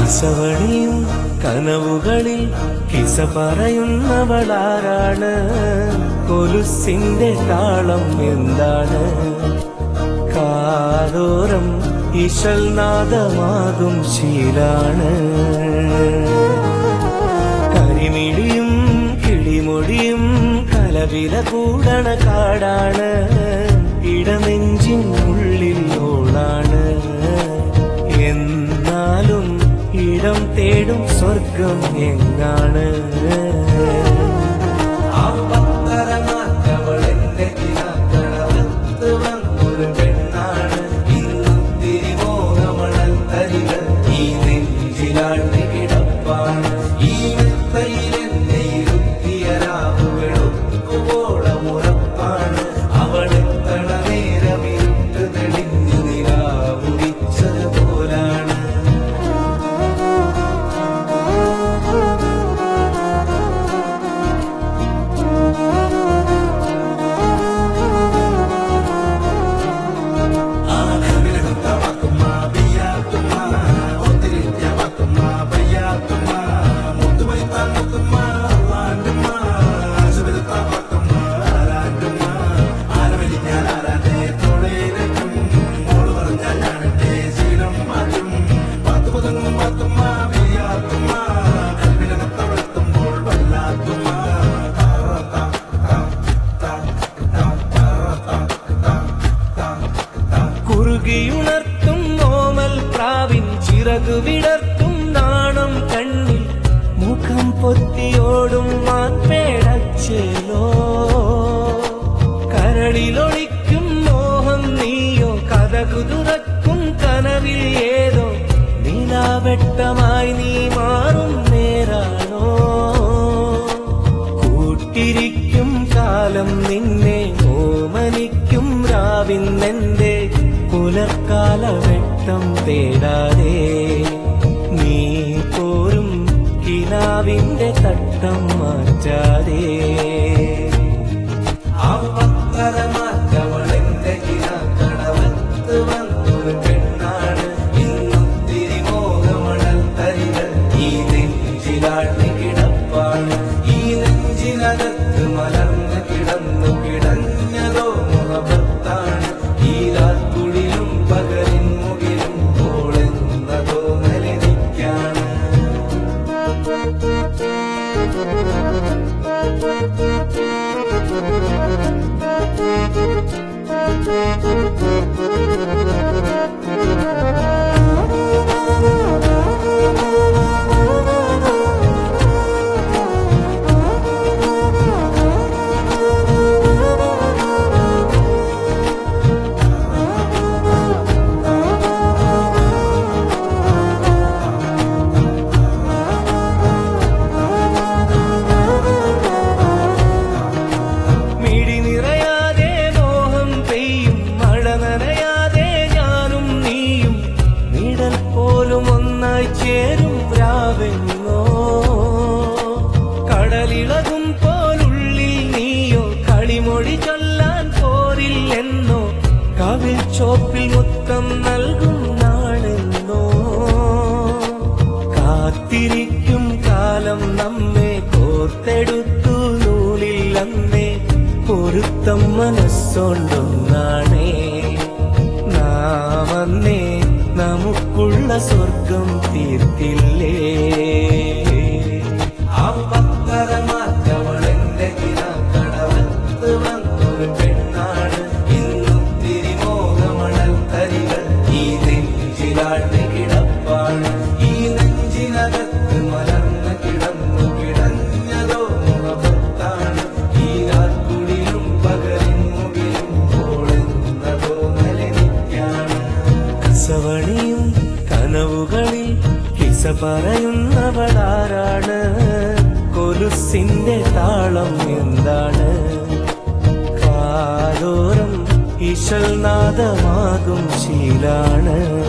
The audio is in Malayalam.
കസവണിയും കനവുകളിൽ കിസ പറയുന്നവളാരാണ് കൊലുസിന്റെ താളം എന്താണ് കാതോരം ഇശൽ നാദമാകും ശീലാണ് കരിമിഴിയും കിളിമൊഴിയും കലവില കൂടണ കാടാണ് ഇടനെഞ്ചിൻ ഉള്ളിൽ ഓളാണ് എന്നാലും ഇടം തേടും സ്വർഗം എങ്ങാണ് കിടപ്പാണ് ഈ മെത്തയിലെന്നെ ഇരുത്തിയരാവുകളൊക്കുപോളമുറപ്പാണ് അവളെത്തണ നേരമിട്ട് തെളിഞ്ഞു നിലാവുടിച്ചത് പോലാണ് കുറുകിയുണർത്തും നോമൽ പ്രാവിൻ ചിറകു വിടർത്തും നാണം കണ്ണിൽ മുഖം പൊത്തിയോടും മാൻപേടച്ചേലോ കരളിലൊളിക്കും മോഹം നീയോ കഥകു തുറക്കും കനവിൽ ഏതോ നിലാവെട്ടമായി നീ മാറും നേരാണോ കൂട്ടിരിക്കും കാലം നിന്നെ ഓമനിക്കും രാവിന്നെന്റെ പുലർക്കാല വെട്ടം തേടാതെ നീ പോരും കിനാവിന്റെ തട്ടം മാറ്റാതെ അവത്തരമാറ്റവളെന്റെ കിനാക്കടവത്ത് വന്നൊരു പെണ്ണാണ് ഇന്നൊത്തിരി മോഹമണൽ തരികൾ ഈ നെഞ്ചിലാഴ്ന്ന് കിടപ്പാണ് ഈ നെഞ്ചിനകത്ത് മലർന്ന് കിടന്നു കിടഞ്ഞതോ മുഖത്താണ് ഈ രാത്കുടിലും പകലിൻ മുകിലും പോളെന്നതോ നിലനിക്കാണ് മിഴി നിറയാതെ മോഹം പെയ്യും മഴ നനയാതെ ഞാനും നീയും നിഴൽ പോലും ഒന്നായി ചേരും രാവെന്നോ കടലിളകും പോലുള്ളിൽ നീയോ കളിമൊഴി ചൊല്ലാൻ പോരില്ലെന്നോ കവിൽ ചോപ്പിൽ മുത്തം നൽകും നാളെന്നോ കാത്തിരിക്കും കാലം നമ്മെ കോർത്തെടുത്തു നൂലിൽ അന്നേ പൊരുത്തം മനസ്സോണ്ടൊന്നാണേ നാം അന്നേ നമുക്കുള്ള സ്വർഗം തീർത്തില്ലേ അവത്തരമാറ്റവളെന്റെ കിനാക്കടവത്ത് വന്നൊരു പെണ്ണാണ് ഇന്നൊത്തിരി മോഹമണൽ തരികൾ ഈ നെഞ്ചിലാഴ്ന്ന് കിടപ്പാണ് ഈ നെഞ്ചിനകത്ത് മലർന്ന് കിടന്നു കിടഞ്ഞതോ മുഖത്താണ് ഈ രാത്കുടിലും പകലിൻ മുകിലും പോളെന്നതോ നിലനിക്കാണ് കസവണിയും കനവുകളിൽ കിസ പറയുന്നവളാരാണ് കൊലുസിന്റെ താളം എന്താണ് കാതോരം ഇശൽ നാദമാകും ശീലാണ്